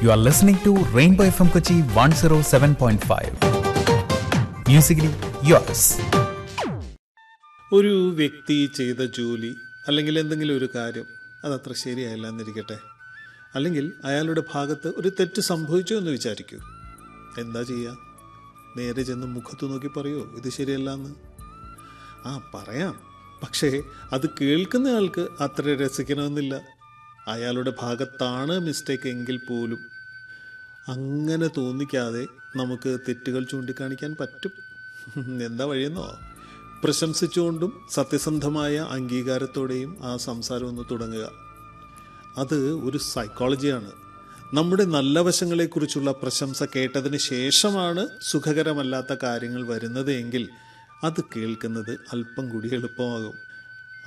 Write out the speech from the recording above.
You are listening to Rainbow FM Kochi 107.5. Musically yours. ഒരു വ്യക്തി ചെയ്ത ജോലി അല്ലെങ്കിൽ എന്തെങ്കിലും ഒരു കാര്യം അതത്ര ശരിയായില്ല എന്നിരിക്കട്ടെ അല്ലെങ്കിൽ അയാളുടെ ഭാഗത്ത് ഒരു തെറ്റ് സംഭവിച്ചു എന്ന് വിചാരിക്കൂ എന്താ ചെയ്യുക നേരെ ചെന്ന് മുഖത്ത് നോക്കി പറയോ ഇത് ശരിയല്ല എന്ന് ആ പറയാം പക്ഷേ അത് കേൾക്കുന്നയാൾക്ക് അത്ര രസിക്കണമെന്നില്ല അയാളുടെ ഭാഗത്താണ് മിസ്റ്റേക്ക് എങ്കിൽ പോലും അങ്ങനെ തോന്നിക്കാതെ നമുക്ക് തെറ്റുകൾ ചൂണ്ടിക്കാണിക്കാൻ പറ്റും എന്താ വഴിയെന്നോ പ്രശംസിച്ചുകൊണ്ടും സത്യസന്ധമായ അംഗീകാരത്തോടെയും ആ സംസാരം ഒന്ന് തുടങ്ങുക അത് ഒരു സൈക്കോളജിയാണ് നമ്മുടെ നല്ല വശങ്ങളെക്കുറിച്ചുള്ള പ്രശംസ കേട്ടതിന് ശേഷമാണ് സുഖകരമല്ലാത്ത കാര്യങ്ങൾ വരുന്നത് എങ്കിൽ അത് കേൾക്കുന്നത് അല്പം കൂടി എളുപ്പമാകും